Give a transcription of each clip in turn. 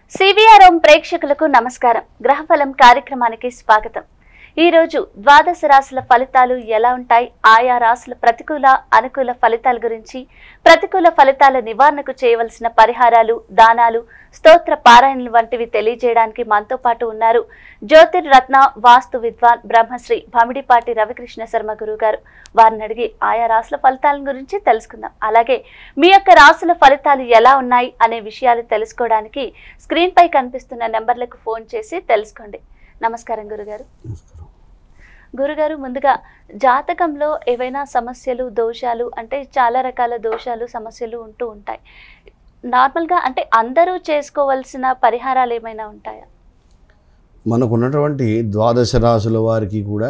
CVRM ప్రేక్షకులకు నమస్కారం గ్రహఫలం కార్యక్రమానికి స్వాగతం ఈ రోజు ద్వాదశ రాశుల ఫలితాలు ఎలా ఉంటాయి ఆయా రాశుల ప్రతికూల అనుకూల ఫలితాల గురించి ప్రతికూల ఫలితాల నివారణకు చేయవలసిన పరిహారాలు దానాలు స్తోత్ర పారాయణలు వంటివి తెలియజేయడానికి మనతో పాటు ఉన్నారు జ్యోతిర్రత్న వాస్తు విద్వాన్ బ్రహ్మశ్రీ భమిడిపాటి రవికృష్ణ శర్మ గురువు గారు వారిని అడిగి ఆయా రాశుల ఫలితాల గురించి తెలుసుకుందాం అలాగే మీ యొక్క రాశుల ఫలితాలు ఎలా ఉన్నాయి అనే విషయాలు తెలుసుకోవడానికి స్క్రీన్ పై కనిపిస్తున్న నెంబర్లకు ఫోన్ చేసి తెలుసుకోండి నమస్కారం గురుగారు నమస్కారం గురుగారు ముందుగా జాతకంలో ఏవైనా సమస్యలు దోషాలు అంటే చాలా రకాల దోషాలు సమస్యలు ఉంటూ ఉంటాయి నార్మల్గా అంటే అందరూ చేసుకోవాల్సిన పరిహారాలు ఏమైనా ఉంటాయా మనకున్నటువంటి ద్వాదశ రాశుల వారికి కూడా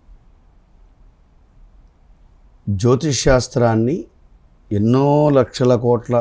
జ్యోతిష్ శాస్త్రాన్ని ఎన్నో లక్షల కోట్ల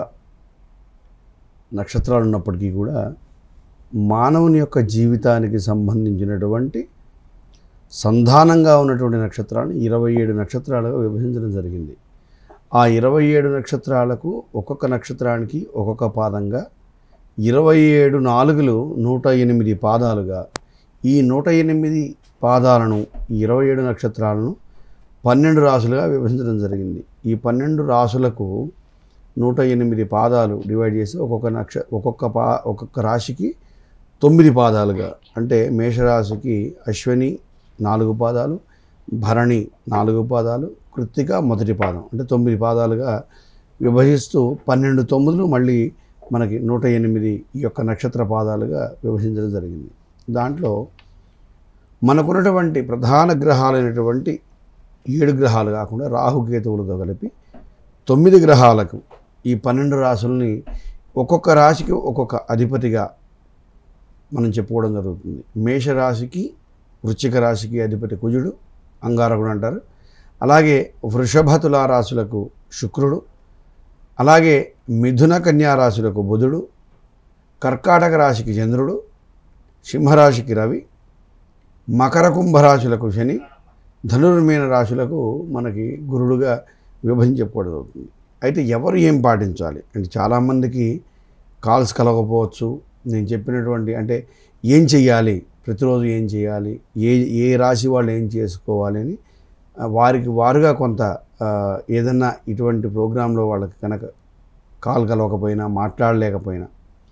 నక్షత్రాలు ఉన్నప్పటికీ కూడా మానవుని యొక్క జీవితానికి సంబంధించినటువంటి సంధానంగా ఉన్నటువంటి నక్షత్రాలను ఇరవై ఏడు నక్షత్రాలుగా విభజించడం జరిగింది ఆ ఇరవై ఏడు నక్షత్రాలకు ఒక్కొక్క నక్షత్రానికి ఒక్కొక్క పాదంగా ఇరవై ఏడు నాలుగులు నూట ఎనిమిది పాదాలుగా ఈ నూట ఎనిమిది పాదాలను ఈ ఇరవై ఏడు నక్షత్రాలను పన్నెండు రాసులుగా విభజించడం జరిగింది ఈ పన్నెండు రాసులకు నూట ఎనిమిది పాదాలు డివైడ్ చేసి ఒక్కొక్క నక్ష ఒక్కొక్క పా ఒక్కొక్క రాశికి తొమ్మిది పాదాలుగా అంటే మేషరాశికి అశ్వని నాలుగు పాదాలు భరణి నాలుగు పాదాలు కృత్తిక మొదటి పాదం అంటే తొమ్మిది పాదాలుగా విభజిస్తూ పన్నెండు తొమ్మిదిలు మళ్ళీ మనకి నూట ఎనిమిది ఈ యొక్క నక్షత్ర పాదాలుగా విభజించడం జరిగింది దాంట్లో మనకున్నటువంటి ప్రధాన గ్రహాలైనటువంటి ఏడు గ్రహాలు కాకుండా రాహుకేతువులతో కలిపి తొమ్మిది గ్రహాలకు ఈ పన్నెండు రాశుల్ని ఒక్కొక్క రాశికి ఒక్కొక్క అధిపతిగా మనం చెప్పుకోవడం జరుగుతుంది మేషరాశికి వృశ్చిక రాశికి అధిపతి కుజుడు అంగారకుడు అంటారు అలాగే వృషభ తులా రాశులకు శుక్రుడు అలాగే మిథున కన్యా రాశులకు బుధుడు కర్కాటక రాశికి చంద్రుడు సింహరాశికి రవి మకర కుంభరాశులకు శని ధనుర్మీన రాశులకు మనకి గురుడుగా విభజించి చెప్పుకోవడం అవుతుంది అయితే ఎవరు ఏం పాటించాలి అంటే చాలామందికి కాల్స్ కలగకపోవచ్చు నేను చెప్పినటువంటి అంటే ఏం చెయ్యాలి ప్రతిరోజు ఏం చేయాలి ఏ ఏ రాశి వాళ్ళు ఏం చేసుకోవాలి అని ఆ, వారికి వారుగా కొంత ఆ, ఏదన్నా ఇటువంటి ప్రోగ్రాంలో వాళ్ళకి కనుక కాల్ కలవకపోయినా మాట్లాడలేకపోయినా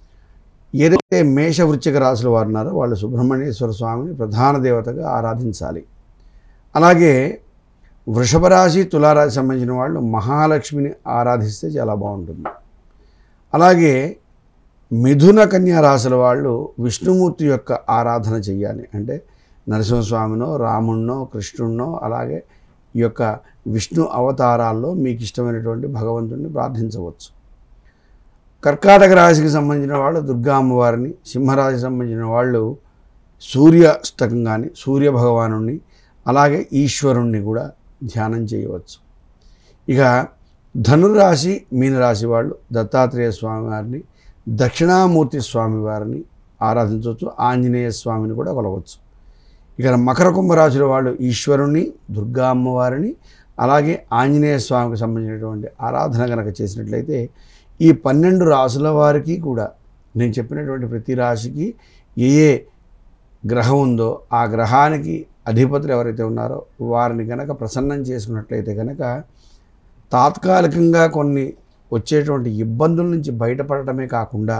ఏదైతే మేష వృశ్చిక రాశుల వారు ఉన్నారో వాళ్ళు సుబ్రహ్మణ్యేశ్వర స్వామిని ప్రధాన దేవతగా ఆరాధించాలి అలాగే వృషభ రాశి తులారాశి సంబంధించిన వాళ్ళు మహాలక్ష్మిని ఆరాధిస్తే చాలా బాగుంటుంది అలాగే మిథున కన్యా రాశుల వాళ్ళు విష్ణుమూర్తి యొక్క ఆరాధన చెయ్యాలి అంటే నరసింహస్వామినో రాముణ్ణో కృష్ణుణ్ణో అలాగే ఈ యొక్క విష్ణు అవతారాల్లో మీకు ఇష్టమైనటువంటి భగవంతుడిని ప్రార్థించవచ్చు కర్కాటక రాశికి సంబంధించిన వాళ్ళు దుర్గా అమ్మవారిని సింహరాశికి సంబంధించిన వాళ్ళు సూర్య అష్టకం కానీ సూర్య భగవాను అలాగే ఈశ్వరుణ్ణి కూడా ధ్యానం చేయవచ్చు ఇక ధనురాశి మీనరాశి వాళ్ళు దత్తాత్రేయ స్వామి వారిని దక్షిణామూర్తి స్వామి వారిని ఆరాధించవచ్చు ఆంజనేయ స్వామిని కూడా కొలవచ్చు ఇక మకర కుంభరాశుల వాళ్ళు ఈశ్వరుణ్ణి దుర్గా అమ్మవారిని అలాగే ఆంజనేయ స్వామికి సంబంధించినటువంటి ఆరాధన కనుక చేసినట్లయితే ఈ పన్నెండు రాసుల వారికి కూడా నేను చెప్పినటువంటి ప్రతి రాశికి ఏ ఏ గ్రహం ఉందో ఆ గ్రహానికి అధిపతులు ఎవరైతే ఉన్నారో వారిని కనుక ప్రసన్నం చేసుకున్నట్లయితే కనుక తాత్కాలికంగా కొన్ని వచ్చేటువంటి ఇబ్బందుల నుంచి బయటపడటమే కాకుండా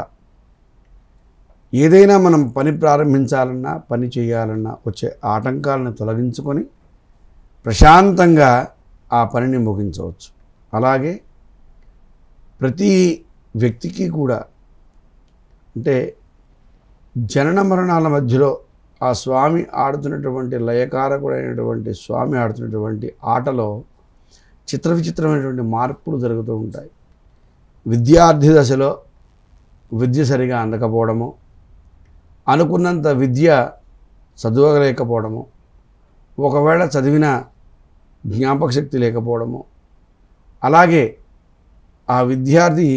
ఏదైనా మనం పని ప్రారంభించాలన్నా పని చేయాలన్నా వచ్చే ఆటంకాలను తొలగించుకొని ప్రశాంతంగా ఆ పనిని ముగించవచ్చు అలాగే ప్రతి వ్యక్తికి కూడా అంటే జనన మరణాల మధ్యలో ఆ స్వామి ఆడుతున్నటువంటి లయకారకుడైనటువంటి స్వామి ఆడుతున్నటువంటి ఆటలో చిత్ర విచిత్రమైనటువంటి మార్పులు జరుగుతూ ఉంటాయి విద్యార్థి దశలో విద్య సరిగా అందకపోవడము అనుకున్నంత విద్య చదవలేకపోవడము ఒకవేళ చదివిన జ్ఞాపక శక్తి లేకపోవడము అలాగే ఆ విద్యార్థి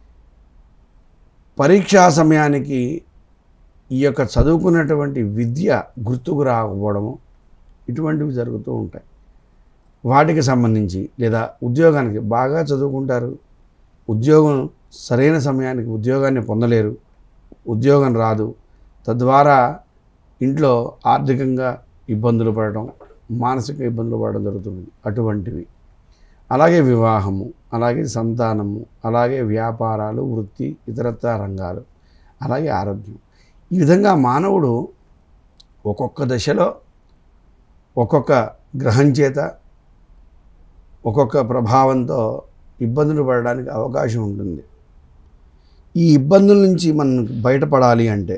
పరీక్షా సమయానికి ఈ యొక్క చదువుకున్నటువంటి విద్య గుర్తుకు రాకపోవడము ఇటువంటివి జరుగుతూ ఉంటాయి వాటికి సంబంధించి లేదా ఉద్యోగానికి బాగా చదువుకుంటారు ఉద్యోగం సరైన సమయానికి ఉద్యోగాన్ని పొందలేరు ఉద్యోగం రాదు తద్వారా ఇంట్లో ఆర్థికంగా ఇబ్బందులు పడటం మానసిక ఇబ్బందులు పడడం జరుగుతుంది అటువంటివి అలాగే వివాహము అలాగే సంతానము అలాగే వ్యాపారాలు వృత్తి ఇతరత్ర రంగాలు అలాగే ఆరోగ్యం ఈ విధంగా మానవుడు ఒక్కొక్క దశలో ఒక్కొక్క గ్రహం చేత ఒక్కొక్క ప్రభావంతో ఇబ్బందులు పడడానికి అవకాశం ఉంటుంది ఈ ఇబ్బందుల నుంచి మనం బయటపడాలి అంటే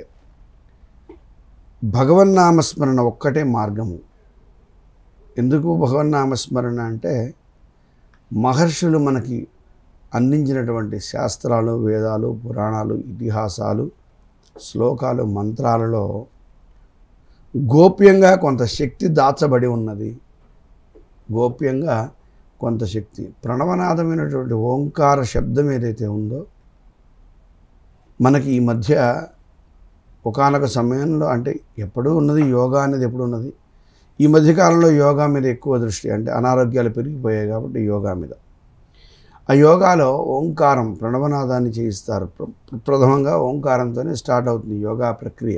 భగవన్నామస్మరణ ఒక్కటే మార్గము ఎందుకు భగవన్నామస్మరణ అంటే మహర్షులు మనకి అందించినటువంటి శాస్త్రాలు వేదాలు పురాణాలు ఇతిహాసాలు శ్లోకాలు మంత్రాలలో గోప్యంగా కొంత శక్తి దాచబడి ఉన్నది గోప్యంగా కొంత శక్తి ప్రణవనాదమైనటువంటి ఓంకార శబ్దం ఏదైతే ఉందో మనకి ఈ మధ్య ఒకానొక సమయంలో అంటే ఎప్పుడూ ఉన్నది యోగా అనేది ఎప్పుడు ఉన్నది ఈ మధ్యకాలంలో యోగా మీద ఎక్కువ దృష్టి అంటే అనారోగ్యాలు పెరిగిపోయాయి కాబట్టి యోగా మీద ఆ యోగాలో ఓంకారం ప్రణవనాదాన్ని చేయిస్తారు ప్ర- ప్రథమంగా ఓంకారంతోనే స్టార్ట్ అవుతుంది యోగా ప్రక్రియ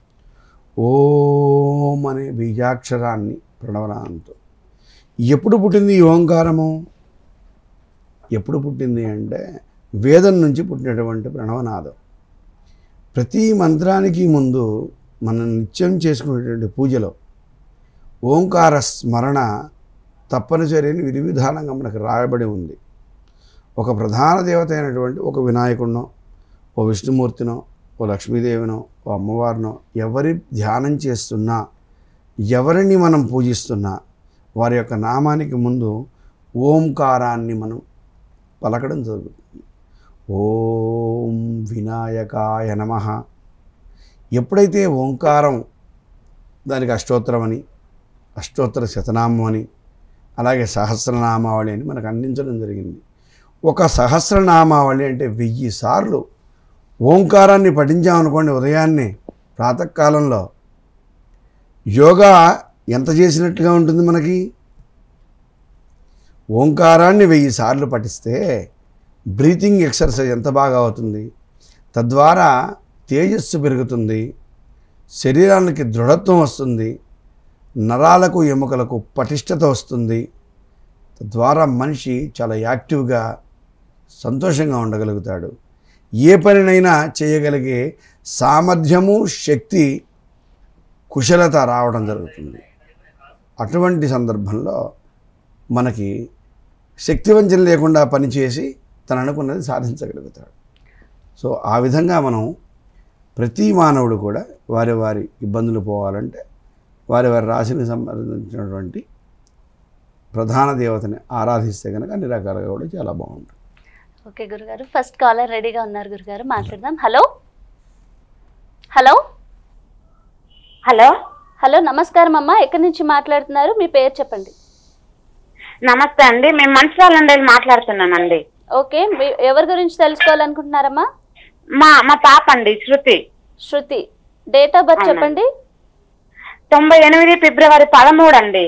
ఓం అనే బీజాక్షరాన్ని ప్రణవనాదంతో ఎప్పుడు పుట్టింది ఈ ఓంకారము ఎప్పుడు పుట్టింది అంటే వేదం నుంచి పుట్టినటువంటి ప్రణవనాదం ప్రతి మంత్రానికి ముందు మనం నిత్యం చేసుకునేటువంటి పూజలో ఓంకార స్మరణ తప్పనిసరి అని విధి విధానంగా మనకు రాయబడి ఉంది ఒక ప్రధాన దేవత అయినటువంటి ఒక వినాయకుడినో ఓ విష్ణుమూర్తినో ఓ లక్ష్మీదేవినో ఓ అమ్మవారినో ఎవరి ధ్యానం చేస్తున్నా ఎవరిని మనం పూజిస్తున్నా వారి యొక్క నామానికి ముందు ఓంకారాన్ని మనం పలకడం జరుగుతుంది ఓం వినాయకాయ నమ ఎప్పుడైతే ఓంకారం దానికి అష్టోత్తరం అని అష్టోత్తర శతనామం అని అలాగే సహస్రనామావళి అని మనకు అందించడం జరిగింది ఒక సహస్రనామావళి అంటే వెయ్యి సార్లు ఓంకారాన్ని పఠించామనుకోండి ఉదయాన్నే ప్రాతకాలంలో యోగా ఎంత చేసినట్టుగా ఉంటుంది మనకి ఓంకారాన్ని వెయ్యి సార్లు పఠిస్తే బ్రీతింగ్ ఎక్సర్సైజ్ ఎంత బాగా అవుతుంది తద్వారా తేజస్సు పెరుగుతుంది శరీరానికి దృఢత్వం వస్తుంది నరాలకు ఎముకలకు పటిష్టత వస్తుంది తద్వారా మనిషి చాలా యాక్టివ్గా సంతోషంగా ఉండగలుగుతాడు ఏ పనినైనా చేయగలిగే సామర్థ్యము శక్తి కుశలత రావడం జరుగుతుంది అటువంటి సందర్భంలో మనకి శక్తివంచన లేకుండా పనిచేసి తను అనుకున్నది సాధించగలుగుతాడు సో ఆ విధంగా మనం ప్రతి మానవుడు కూడా వారి వారి ఇబ్బందులు పోవాలంటే వారి వారి రాశిని సంబంధించినటువంటి ప్రధాన దేవతని ఆరాధిస్తే కనుక అన్ని రకాలుగా కూడా చాలా బాగుంటుంది ఓకే గురుగారు ఫస్ట్ కాలర్ రెడీగా ఉన్నారు గురుగారు మాట్లాడదాం హలో హలో హలో హలో నమస్కారం అమ్మా ఎక్కడి నుంచి మాట్లాడుతున్నారు మీ పేరు చెప్పండి నమస్తే అండి మేము మంచిర్యాల నుండి వెళ్ళి మాట్లాడుతున్నామండి ఓకే మీ ఎవరి గురించి తెలుసుకోవాలనుకుంటున్నారమ్మా మా మా పాప అండి Shruti Shruti date of birth అవునండి. చెప్పండి తొంభై ఎనిమిది ఫిబ్రవరి పదమూడు అండి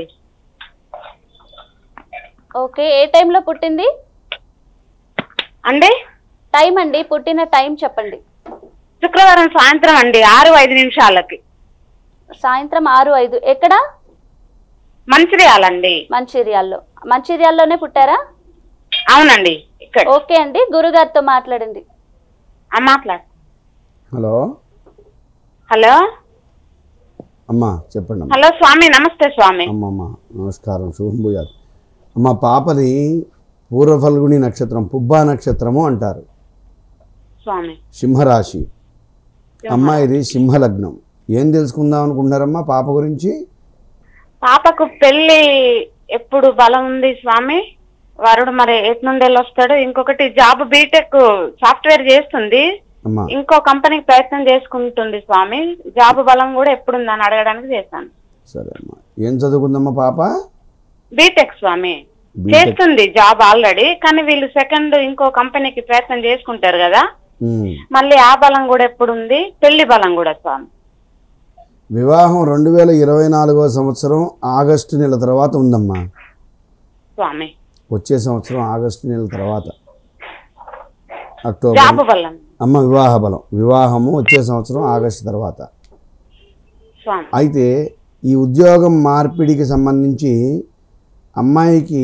ఓకే ఏ టైంలో పుట్టింది అండి టైం అండి పుట్టిన టైం చెప్పండి శుక్రవారం సాయంత్రం అండి ఆరు ఐదు నిమిషాలకి సాయంత్రం ఆరు ఐదు ఎక్కడ మంచిర్యాలండి మంచిర్యాల్లో మంచిర్యాల్లోనే పుట్టారా అవునండి ఇక్కడ ఓకే అండి గురుగారితో మాట్లాడండి ఆ, మాట్లాడు హలో హలో అమ్మా చెప్పండి అమ్మా హలో స్వామి నమస్తే స్వామి అమ్మమ్మ నమస్కారం శుభం భూయాలు అమ్మ పాపది పూర్వ ఫల్గుని నక్షత్రం పుబ్బా నక్షత్రము అంటారు స్వామి సింహరాశి అమ్మాయిది సింహలగ్నం ఏం తెలుసుకుందాం అనుకుంటున్నారమ్మా పాప గురించి పాపకు పెళ్లి ఎప్పుడు బలం ఉంది స్వామి వరుడు మరి ఎటు నుండి వెళ్ళి వస్తాడు ఇంకొకటి జాబ్ బీటెక్ సాఫ్ట్వేర్ చేస్తుంది అమ్మా ఇంకో కంపెనీకి ప్రయత్నం చేసుకుంటుంది స్వామి జాబ్ బలం కూడా ఎప్పుడుందని అడగడానికి చేశాను సరే అమ్మా ఏం చదువుకుందమ్మా పాప బీటెక్ స్వామి బీటెక్ చేస్తుంది జాబ్ ఆల్రెడీ కానీ వీళ్ళు సెకండ్ ఇంకో కంపెనీకి ప్రయత్నం చేసుకుంటారు కదా ఉమ్. మళ్ళీ ఆ బలం కూడా ఎప్పుడుంది పెళ్లి బలం కూడా స్వామి వివాహం రెండు వేల ఇరవై నాలుగో సంవత్సరం ఆగస్టు నెల తర్వాత ఉందమ్మా స్వామి వచ్చే సంవత్సరం ఆగస్టు నెల తర్వాత అక్టోబర్ జాబ్ బలం అమ్మ వివాహ బలం వివాహము వచ్చే సంవత్సరం ఆగస్టు తర్వాత స్వామి అయితే ఈ ఉద్యోగం మార్పిడికి సంబంధించి అమ్మాయికి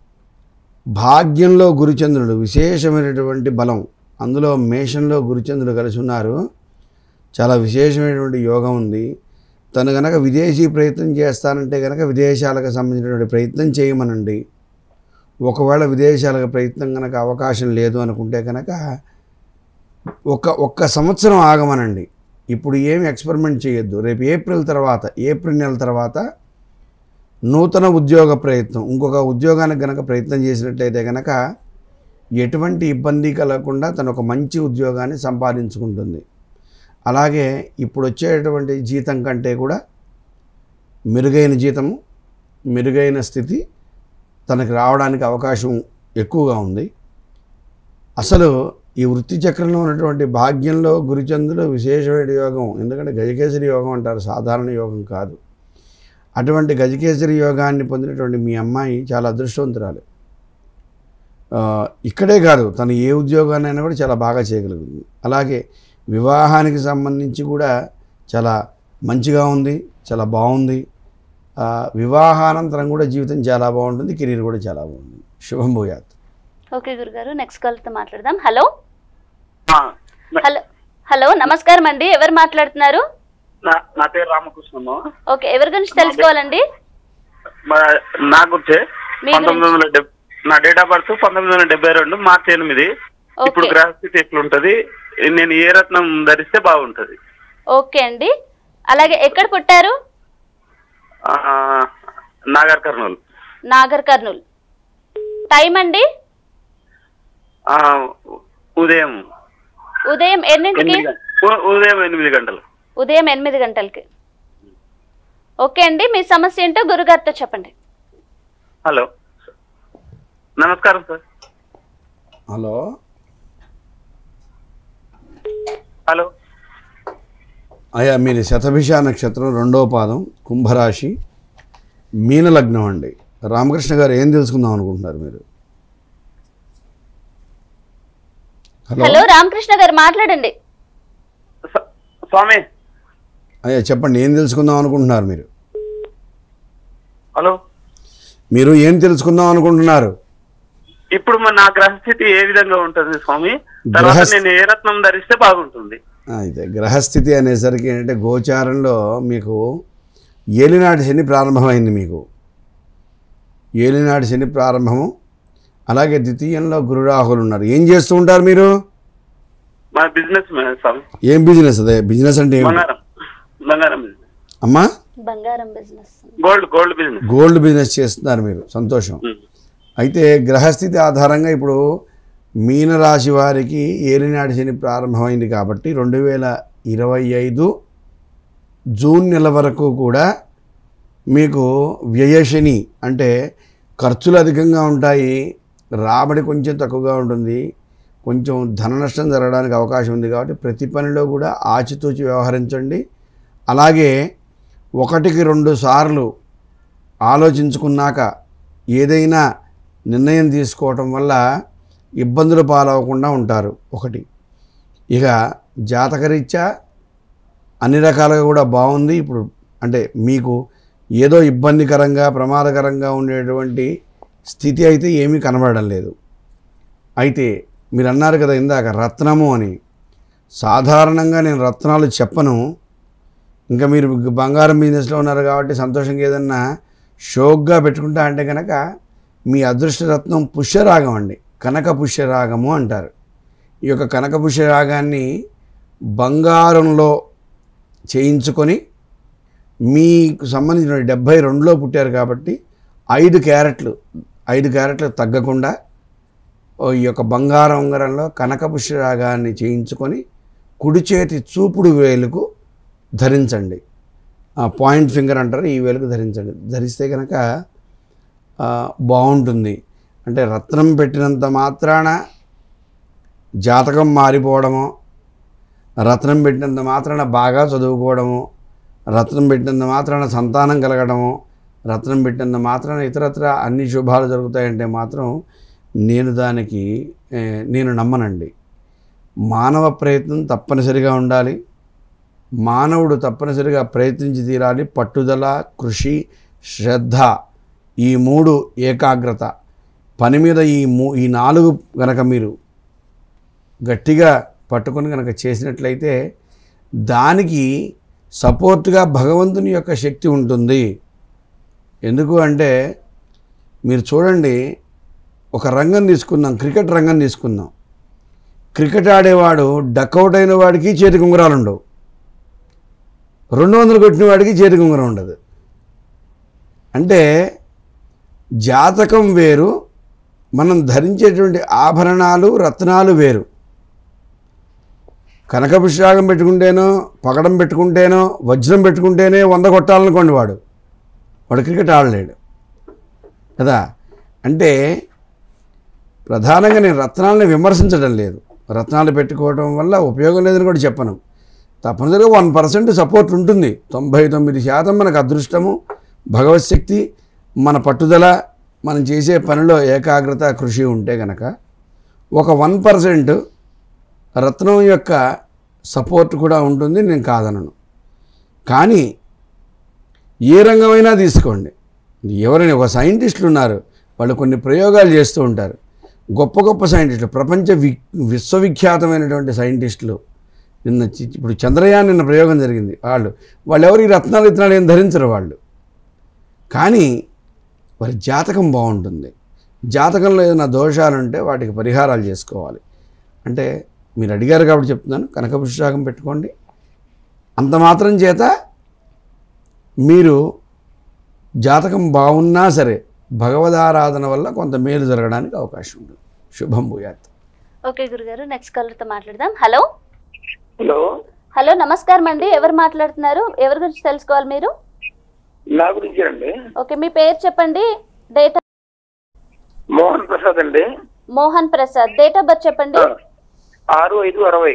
భాగ్యంలో గురుచంద్రుడు విశేషమైనటువంటి బలం అందులో మేషంలో గురుచంద్రుడు కలిసి ఉన్నారు చాలా విశేషమైనటువంటి యోగం ఉంది తను గనక విదేశీ ప్రయత్నం చేస్తానంటే కనుక విదేశాలకు సంబంధించినటువంటి ప్రయత్నం చేయమనండి ఒకవేళ విదేశాలకు ప్రయత్నం కనుక అవకాశం లేదు అనుకుంటే కనుక ఒక ఒక్క సంవత్సరం ఆగమనండి ఇప్పుడు ఏమి ఎక్స్పెరిమెంట్ చేయొద్దు రేపు ఏప్రిల్ తర్వాత ఏప్రిల్ నెల తర్వాత నూతన ఉద్యోగ ప్రయత్నం ఇంకొక ఉద్యోగానికి గనక ప్రయత్నం చేసినట్లయితే కనుక ఎటువంటి ఇబ్బంది కలగకుండా తను ఒక మంచి ఉద్యోగాన్ని సంపాదించుకుంటుంది అలాగే ఇప్పుడు వచ్చేటువంటి జీతం కంటే కూడా మెరుగైన జీతము మెరుగైన స్థితి తనకి రావడానికి అవకాశం ఎక్కువగా ఉంది అసలు ఈ వృత్తి చక్రంలో ఉన్నటువంటి భాగ్యంలో గురుచంద్రుడు విశేషమైన యోగం ఎందుకంటే గజకేసరి యోగం అంటారు సాధారణ యోగం కాదు అటువంటి గజకేసరి యోగాన్ని పొందినటువంటి మీ అమ్మాయి చాలా అదృష్టవంతురాలు ఆ, ఇక్కడే కాదు తను ఏ ఉద్యోగాన్నైనా కూడా చాలా బాగా చేయగలుగుతుంది అలాగే వివాహానికి సంబంధించి కూడా చాలా మంచిగా ఉంది చాలా బాగుంది ఆ, వివాహానంతరం కూడా జీవితం చాలా బాగుంటుంది కెరీర్ కూడా చాలా బాగుంటుంది శుభం భూయాత్ ఓకే గురుగారు నెక్స్ట్ కాల్తో మాట్లాడదాం హలో ఆ, హలో హలో నమస్కారం అండి ఎవరు మాట్లాడుతున్నారు నా నా పేరు రామకృష్ణమ్మ ఓకే ఎవరి గురించి తెలుసుకోవాలండి మా- నా గురించే మీ పంతొమ్మిది వందల డెబ్ నా డేట్ ఆఫ్ బర్త్ పంతొమ్మిది వందల డెబ్బై రెండు మార్చి ఎనిమిది ఇప్పుడు ఓకే గ్రహస్థితి ఎట్లుంటది నేను ఏ రత్నం ధరిస్తే బాగుంటది ఓకే అండి అలాగే ఎక్కడ పుట్టారు ఆ, నాగర్ కర్నూలు నాగర్ కర్నూల్ టైం అండి ఆ, ఉదయం ఉదయం ఎన్నింటికి ఎనిమిది గంటలు ఉ- ఉదయం ఎనిమిది గంటలు ఉదయం ఎనిమిది గంటలకి ఓకే అండి మీ సమస్య ఏంటో గురుగారితో చెప్పండి హలో నమస్కారం సార్ హలో హలో అయ్యా మీరు శతభిష నక్షత్రం రెండో పాదం కుంభరాశి మీన లగ్నం అండి రామకృష్ణ గారు ఏం తెలుసుకుందాం అనుకుంటున్నారు మీరు హలో హలో రామకృష్ణ గారు మాట్లాడండి స- స్వామి అయ్యా చెప్పండి ఏం తెలుసుకుందాం అనుకుంటున్నారు మీరు హలో మీరు ఏం తెలుసుకుందాం అనుకుంటున్నారు ఇప్పుడు మన నా గ్రహస్థితి ఏ విధంగా ఉంటుంది స్వామి తర్వాత గ్రహస్థ- నేను ఏ రత్నం ధరిస్తే బాగుంటుంది అయితే గ్రహస్థితి అనేసరికి ఏంటంటే గోచారంలో మీకు ఏలినాటి శని ప్రారంభమైంది మీకు ఏలినాటి శని ప్రారంభము అలాగే ద్వితీయంలో గురురాహులు ఉన్నారు ఏం చేస్తూ ఉంటారు మీరు మా బిజినెస్ స్వామి ఏం బిజినెస్ అదే బిజినెస్ అంటే ఏమిటి బంగారం బంగారం బిజినెస్ అమ్మా బంగారం business gold gold business gold business చేస్తున్నారు మీరు సంతోషం అయితే గ్రహస్థితి ఆధారంగా ఇప్పుడు మీనరాశి వారికి ఏలినాటి శని ప్రారంభమైంది కాబట్టి రెండు వేల ఇరవై ఐదు జూన్ నెల వరకు కూడా మీకు వ్యయశని అంటే ఖర్చులు అధికంగా ఉంటాయి రాబడి కొంచెం తక్కువగా ఉంటుంది కొంచెం ధన నష్టం జరగడానికి అవకాశం ఉంది కాబట్టి ప్రతి పనిలో కూడా ఆచితూచి వ్యవహరించండి అలాగే ఒకటికి రెండు సార్లు ఆలోచించుకున్నాక ఏదైనా నిర్ణయం తీసుకోవటం వల్ల ఇబ్బందులు పాలవకుండా ఉంటారు ఒకటి ఇక జాతకరీత్యా అన్ని రకాలుగా కూడా బాగుంది ఇప్పుడు అంటే మీకు ఏదో ఇబ్బందికరంగా ప్రమాదకరంగా ఉండేటువంటి స్థితి అయితే ఏమీ కనబడడం లేదు అయితే మీరు అన్నారు కదా ఇందాక రత్నము అని సాధారణంగా నేను రత్నాలు చెప్పను ఇంకా మీరు బంగారం బిజినెస్లో ఉన్నారు కాబట్టి సంతోషంగా ఏదన్నా షోక్గా పెట్టుకుంటా అంటే కనుక మీ అదృష్టరత్నం పుష్యరాగం అండి కనక పుష్యరాగము అంటారు ఈ యొక్క కనక పుష్యరాగాన్ని బంగారంలో చేయించుకొని మీకు సంబంధించిన డెబ్భై రెండులో పుట్టారు కాబట్టి ఐదు క్యారెట్లు ఐదు క్యారెట్లు తగ్గకుండా ఓ ఈ యొక్క బంగారం ఉంగరంలో కనక పుష్యరాగాన్ని చేయించుకొని కుడి చేతి చూపుడు వేలుకు ధరించండి ఆ పాయింట్ ఫింగర్ అంటారు ఈ వేలుకు ధరించండి ధరిస్తే కనుక ఆ, బాగుంటుంది అంటే రత్నం పెట్టినంత మాత్రాన జాతకం మారిపోవడమో రత్నం పెట్టినంత మాత్రాన బాగా చదువుకోవడము రత్నం పెట్టినంత మాత్రాన సంతానం కలగడము రత్నం పెట్టినంత మాత్రాన ఇతరత్ర అన్ని శుభాలు జరుగుతాయంటే మాత్రం నేను దానికి ఏ, నేను నమ్మనండి మానవ ప్రయత్నం తప్పనిసరిగా ఉండాలి మానవుడు తప్పనిసరిగా ప్రయత్నించి తీరాలి పట్టుదల కృషి శ్రద్ధ ఈ మూడు ఏకాగ్రత పని మీద ఈ మూ ఈ నాలుగు గనక మీరు గట్టిగా పట్టుకొని కనుక చేసినట్లయితే దానికి సపోర్ట్గా భగవంతుని యొక్క శక్తి ఉంటుంది ఎందుకు అంటే మీరు చూడండి ఒక రంగం తీసుకుందాం క్రికెట్ రంగం తీసుకుందాం క్రికెట్ ఆడేవాడు డక్అవుట్ అయిన వాడికి చేతికి ఉంగరాలు ఉండవు రెండు వందలు కొట్టిన వాడికి చేతికి ఉంగరం ఉండదు అంటే జాతకం వేరు మనం ధరించేటువంటి ఆభరణాలు రత్నాలు వేరు కనకపుష్యాగం పెట్టుకుంటేనో పగడం పెట్టుకుంటేనో వజ్రం పెట్టుకుంటేనే వంద కొట్టాలనుకోండి వాడు వాడు క్రికెట్ ఆడలేడు కదా అంటే ప్రధానంగా నేను రత్నాలను విమర్శించడం లేదు రత్నాలు పెట్టుకోవడం వల్ల ఉపయోగం లేదని కూడా చెప్పను తప్పనిసరిగా వన్ పర్సెంట్ సపోర్ట్ ఉంటుంది తొంభై తొమ్మిది శాతం మనకు అదృష్టము భగవత్ శక్తి మన పట్టుదల మనం చేసే పనిలో ఏకాగ్రత కృషి ఉంటే కనుక ఒక వన్ పర్సెంట్ రత్నం యొక్క సపోర్ట్ కూడా ఉంటుంది నేను కాదనను కానీ ఏ రంగమైనా తీసుకోండి ఎవరైనా ఒక సైంటిస్టులు ఉన్నారు వాళ్ళు కొన్ని ప్రయోగాలు చేస్తూ ఉంటారు గొప్ప గొప్ప సైంటిస్టులు ప్రపంచ వి విశ్వవిఖ్యాతమైనటువంటి సైంటిస్టులు నిన్న చి- ఇప్పుడు చంద్రయాన్ నిన్న ప్రయోగం జరిగింది వాళ్ళు వాళ్ళు ఎవరు ఈ రత్నాలు ఇత్తనాలు ఏం ధరించరు వాళ్ళు కానీ వారి జాతకం బాగుంటుంది జాతకంలో ఏదైనా దోషాలు ఉంటే వాటికి పరిహారాలు చేసుకోవాలి అంటే మీరు అడిగారు కాబట్టి చెప్తున్నాను కనకపుష్పాగం పెట్టుకోండి అంత మాత్రం చేత మీరు జాతకం బాగున్నా సరే భగవదారాధన వల్ల కొంత మేలు జరగడానికి అవకాశం ఉంటుంది శుభం భూయాత్ ఓకే గురుగారు నెక్స్ట్ కాలర్తో మాట్లాడదాం హలో హలో హలో నమస్కారం అండి ఎవరు మాట్లాడుతున్నారు ఎవరి గురించి తెలుసుకోవాలి మీరు నా గురించి అండి ఓకే మీ పేరు చెప్పండి డేట్ మోహన్ ప్రసాద్ అండి Mohan Prasad date of birth చెప్పండి ఆ, ఆరు ఐదు అరవై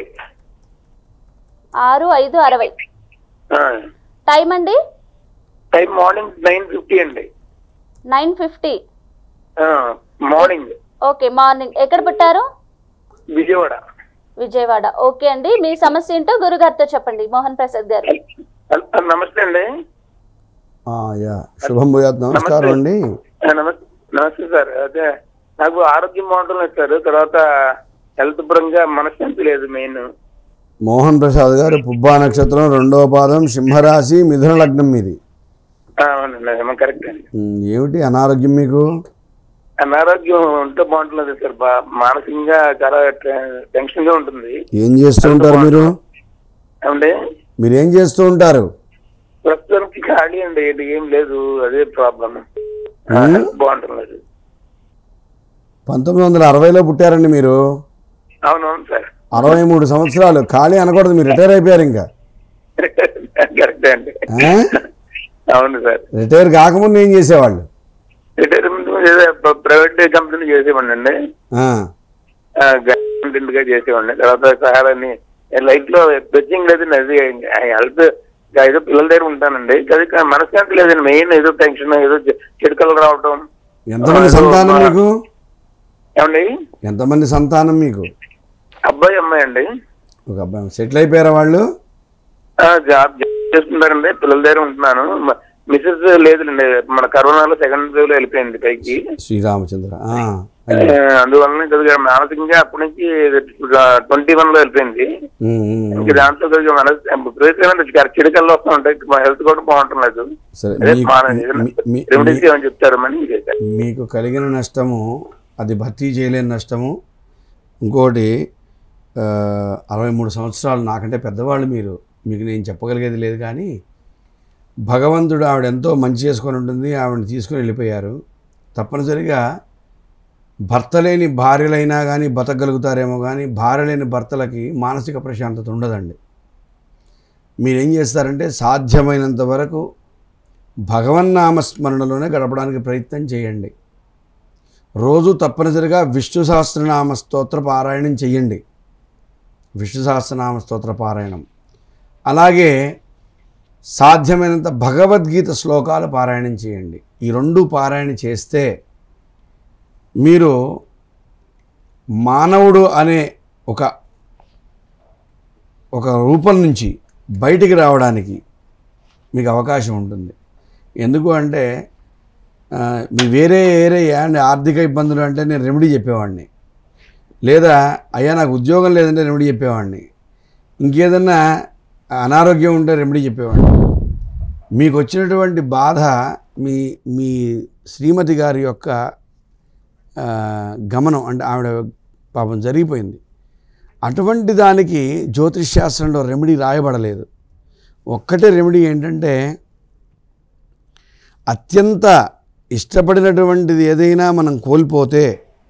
ఆరు ఐదు అరవై ఆ, టైం అండి టైం మార్నింగ్ నైన్ ఫిఫ్టీ అండి నైన్ ఫిఫ్టీ ఆ, మార్నింగ్ ఓకే మార్నింగ్ ఎక్కడ పుట్టారు విజయవాడ విజయవాడ ఓకే అండి మీ సమస్య ఏంటో గురుగారితో చెప్పండి మోహన్ ప్రసాద్ గారు హల్- హల్- నమస్తే అండి ఆ, యా శుభం భూయాత్ నమస్కారం అండి ఆ, నమస్తే నమస్తే సార్ అదే నాకు ఆరోగ్యం బాగుంటుంది సార్ తర్వాత హెల్త్ పరంగా మనశ్శాంతి లేదు మెయిన్ మోహన్ ప్రసాద్ గారు పుబ్బా నక్షత్రం రెండవ పాదం సింహరాశి మిథున లగ్నం మీది అవునండి ఏమో కరెక్ట్ అండి ఉమ్, ఏమిటి అనారోగ్యం మీకు అనారోగ్యం ఉంటే బాగుంటుంది సార్ బా మానసికంగా చాలా టెన్షన్ గా ఉంటుంది ఏం చేస్తూ ఉంటారు మీరు ఏమండి మీరు ఏం చేస్తూ ఉంటారు ప్రస్తుతానికి ఖాళీ అండి ఇది ఏం లేదు అదే ప్రాబ్లం Hmm? బాగుంటుంది పంతొమ్మిది వందల అరవైలో పుట్టారండి మీరు అవునవును సార్ అరవై మూడు సంవత్సరాలు ఖాళీ అనకూడదు మీరు రిటైర్ అయిపోయారు ఇంకా కరెక్టే అండి ఆ? అవును సార్ రిటైర్ కాకముందు ఏం చేసేవాళ్ళు రిటైర్మెంట్ ప్రైవేట్ కంపెనీ చేసేవాడిని అండి ఆ, గవర్నమెంట్ గా చేసేవాడిని తర్వాత సహారాన్ని లైఫ్ లో బెచ్చింగ్ లేదండి అది హెల్త్ ఏదో పిల్లల దగ్గర ఉంటానండి అది కా- మనశ్శాంతి లేదండి మెయిన్ ఏదో టెన్షన్ ఏదో చె- చెడుకలు రావటం ఎంతమంది సంతానం మీకు ఏమండి ఎంతమంది సంతానం మీకు అబ్బాయి అమ్మాయి అండి ఒక అబ్బాయి సెటిల్ అయిపోయారా వాళ్ళు ఆ, జాబ్ జాబ్ చేస్తున్నారండి పిల్లల దగ్గర ఉంటున్నాను మ- మిస్సెస్ లేదులేండి మన కరోనాలో సెకండ్ వేవ్ లో వెళ్ళిపోయింది పైకి శ్రీరామచంద్ర ఆ, ఆ, అయ్యో. అందువలన కొద్దిగా మానసికంగా అప్పటి నుంచి ట్వంటీ వన్ లో వెళ్ళిపోయింది ఉమ్, ఉమ్, ఉమ్. ఇంక దాంట్లో కొద్దిగా మన విపరీతమైన చిడకల్లో వస్తూ ఉంటాయి మా హెల్త్ కూడా బాగుంటలేదు సరే అదే మీకు- మాన- మీ- మీ- రెమెడీస్ ఏమని చెప్తారు అని చేశారు మీకు కలిగిన నష్టము అది భర్తీ చేయలేని నష్టము ఇంకోటి ఆ, అరవై మూడు సంవత్సరాలు నాకంటే పెద్దవాళ్ళు మీరు మీకు నేను చెప్పగలిగేది లేదు కానీ భగవంతుడు ఆవిడ ఎంతో మంచి చేసుకొని ఉంటుంది ఆవిడని తీసుకొని వెళ్ళిపోయారు తప్పనిసరిగా భర్త లేని భార్యలైనా కానీ బతకగలుగుతారేమో కానీ భార్య లేని భర్తలకి మానసిక ప్రశాంతత ఉండదండి మీరేం చేస్తారంటే సాధ్యమైనంత వరకు భగవన్నామస్మరణలోనే గడపడానికి ప్రయత్నం చేయండి రోజు తప్పనిసరిగా విష్ణు సహస్రనామ స్తోత్ర పారాయణం చేయండి విష్ణు సహస్రనామ స్తోత్ర పారాయణం అలాగే సాధ్యమైనంత భగవద్గీత శ్లోకాలు పారాయణం చేయండి ఈ రెండు పారాయణ చేస్తే మీరు మానవుడు అనే ఒక ఒక రూపం నుంచి బయటికి రావడానికి మీకు అవకాశం ఉంటుంది ఎందుకు అంటే ఆ, మీ వేరే వేరే ఏంటి ఆర్థిక ఇబ్బందులు అంటే నేను రెమెడీ చెప్పేవాడిని లేదా అయ్యా నాకు ఉద్యోగం లేదంటే రెమెడీ చెప్పేవాడిని ఇంకేదన్నా అనారోగ్యం ఉంటే రెమెడీ చెప్పేవాడిని మీకు వచ్చినటువంటి బాధ మీ మీ శ్రీమతి గారి యొక్క ఆ, గమనం అంటే ఆవిడ పాపం జరిగిపోయింది అటువంటి దానికి జ్యోతిష్ శాస్త్రంలో రెమెడీ రాయబడలేదు ఒక్కటే రెమెడీ ఏంటంటే అత్యంత ఇష్టపడినటువంటిది ఏదైనా మనం కోల్పోతే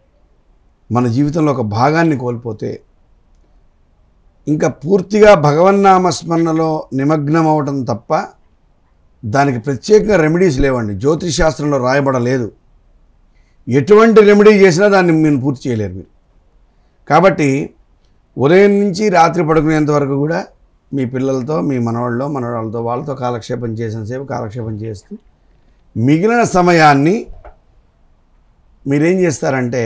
మన జీవితంలో ఒక భాగాన్ని కోల్పోతే ఇంకా పూర్తిగా భగవన్నామ స్మరణలో నిమగ్నం అవటం తప్ప దానికి ప్రత్యేకంగా రెమెడీస్ లేవండి జ్యోతిష్ శాస్త్రంలో రాయబడలేదు ఎటువంటి రెమెడీ చేసినా దాన్ని మీరు పూర్తి చేయలేరు మీరు కాబట్టి ఉదయం నుంచి రాత్రి పడుకునేంత వరకు కూడా మీ పిల్లలతో మీ మనవాళ్ళతో మనవాళ్ళతో వాళ్ళతో కాలక్షేపం చేసినంతసేపు కాలక్షేపం చేస్తూ మిగిలిన సమయాన్ని మీరేం చేస్తారంటే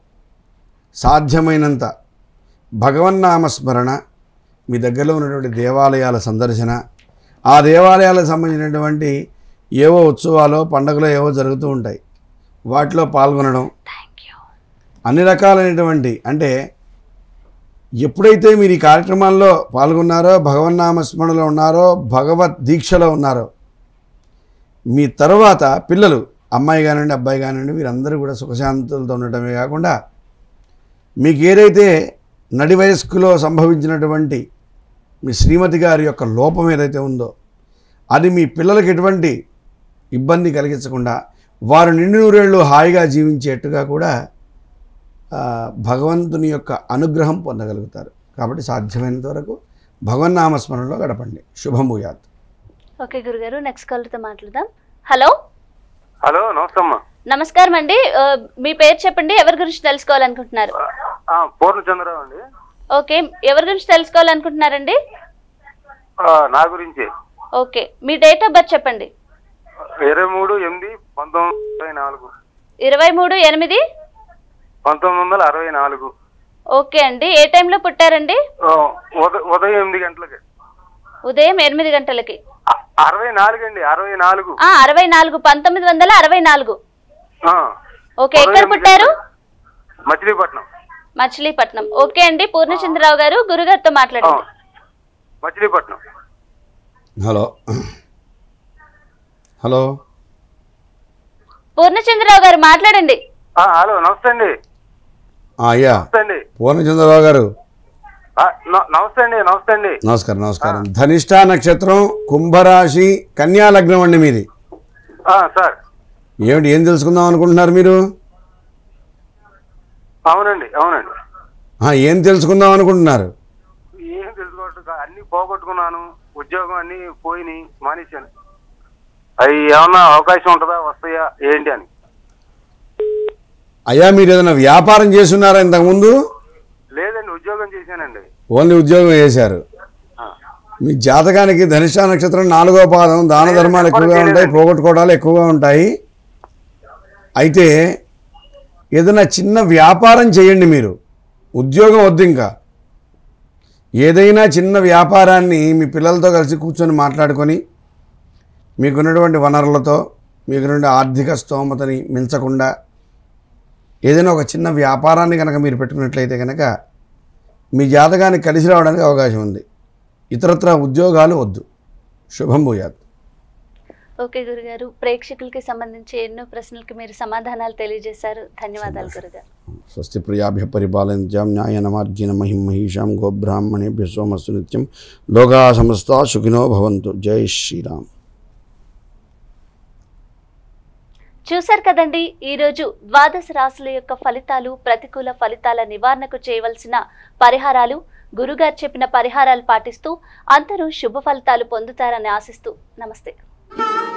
సాధ్యమైనంత భగవన్నామ స్మరణ మీ దగ్గరలో ఉన్నటువంటి దేవాలయాల సందర్శన ఆ దేవాలయాలకు సంబంధించినటువంటి ఏవో ఉత్సవాలు పండుగలు ఏవో జరుగుతూ ఉంటాయి వాటిలో పాల్గొనడం అన్ని రకాలైనటువంటి అంటే ఎప్పుడైతే మీరు ఈ కార్యక్రమాల్లో పాల్గొన్నారో భగవన్నామ స్మరణలో ఉన్నారో భగవద్ దీక్షలో ఉన్నారో మీ తర్వాత పిల్లలు అమ్మాయి కానివ్వండి అబ్బాయి కానివ్వండి వీరందరూ కూడా సుఖశాంతులతో ఉండటమే కాకుండా మీకు ఏదైతే నడి వయస్కులో సంభవించినటువంటి మీ శ్రీమతి గారి యొక్క లోపం ఏదైతే ఉందో అది మీ పిల్లలకి ఎటువంటి ఇబ్బంది కలిగించకుండా వారు నిండు నూరేళ్ళు హాయిగా జీవించేట్టుగా కూడా ఆ, భగవంతుని యొక్క అనుగ్రహం పొందగలుగుతారు కాబట్టి సాధ్యమైనంత వరకు భగవన్నామస్మరణలో గడపండి శుభమూయాత్ ఓకే గురుగారు నెక్స్ట్ కాల్తో మాట్లాడదాం హలో హలో నమస్తే అమ్మా నమస్కారం అండి ఆ, మీ పేరు చెప్పండి ఎవరి గురించి తెలుసుకోవాలనుకుంటున్నారు ఆ, పూర్ణచంద్రరావు అండి ఓకే ఎవరి గురించి తెలుసుకోవాలనుకుంటున్నారండి ఆ, నా గురించి ఓకే మీ డేట్ ఆఫ్ బర్త్ చెప్పండి ఇరవై మూడు ఎనిమిది పంతొమ్మిది వందల అరవై నాలుగు ఇరవై మూడు ఎనిమిది పంతొమ్మిది వందల అరవై నాలుగు ఓకే అండి ఏ టైంలో పుట్టారండి ఆ, ఉద- ఉదయం ఎనిమిది గంటలకి ఉదయం ఎనిమిది గంటలకి అ- అరవై నాలుగు అండి అరవై నాలుగు ఆ అరవై నాలుగు పంతొమ్మిది వందల అరవై నాలుగు ఆ, ఓకే ఎక్కడ పుట్టారు మచిలీపట్నం మచిలీపట్నం ఓకే అండి పూర్ణచంద్రరావు గారు గురుగారితో ఆ, మాట్లాడండి మచిలీపట్నం హలో హలో పూర్ణచంద్రరావు గారు మాట్లాడండి ఆ, హలో నమస్తే అండి ఆ, అయ్యా నమస్తే అండి పూర్ణచంద్రరావు గారు ఆ, న- నమస్తే అండి నమస్తే అండి నమస్కారం నమస్కారం ధనిష్ట నక్షత్రం కుంభరాశి కన్యా లగ్నం అండి మీది ఆ, సార్ ఏమిటి ఏం తెలుసుకుందాం అనుకుంటున్నారు మీరు అవునండి అవునండి ఆ, ఏం తెలుసుకుందాం అనుకుంటున్నారు ఏం తెలుసుకోవట్లేదు అన్ని పోగొట్టుకున్నాను ఉద్యోగం అన్ని పోయినాయి మానేశాను అవి ఏమన్నా అవకాశం ఉంటుందా వస్తాయా ఏంటి అని అయ్యా మీరు ఏదైనా వ్యాపారం చేస్తున్నారా ఇంతకుముందు లేదండి ఉద్యోగం చేశానండి ఓన్లీ ఉద్యోగం చేశారు ఆ. మీ జాతకానికి ధనిష్ట నక్షత్రం నాలుగో పాదం దాన ధర్మాలు ఎక్కువగా ఉంటాయి పోగొట్టుకోవడాలు ఎక్కువగా ఉంటాయి అయితే ఏదైనా చిన్న వ్యాపారం చేయండి మీరు ఉద్యోగం వద్దు ఇంకా ఏదైనా చిన్న వ్యాపారాన్ని మీ పిల్లలతో కలిసి కూర్చొని మాట్లాడుకొని మీకున్నటువంటి వనరులతో మీకున్నటువంటి ఆర్థిక స్తోమతని మించకుండా ఏదైనా ఒక చిన్న వ్యాపారాన్ని కనుక మీరు పెట్టుకున్నట్లయితే కనుక మీ జాతకానికి కలిసి రావడానికి అవకాశం ఉంది ఇతరత్ర ఉద్యోగాలు వద్దు శుభం భూయాత్ ఓకే గురుగారు ప్రేక్షకులకి సంబంధించి ఎన్నో ప్రశ్నలకి మీరు సమాధానాలు తెలియజేశారు ధన్యవాదాలు గురుగారు స్వస్తి ప్రియాభ్య పరిపాలయంత్యాం న్యాయన మార్గిన మహిం మహిషాం గోబ్రాహ్మణేభ్య సోమస్తు నిత్యం లోకా సమస్త సుఖినో భవంతు జై శ్రీరామ్ చూశారు కదండి ఈరోజు ద్వాదశ రాశుల యొక్క ఫలితాలు ప్రతికూల ఫలితాల నివారణకు చేయవలసిన పరిహారాలు గురుగారు చెప్పిన పరిహారాలు పాటిస్తూ అందరూ శుభ ఫలితాలు పొందుతారని ఆశిస్తూ నమస్తే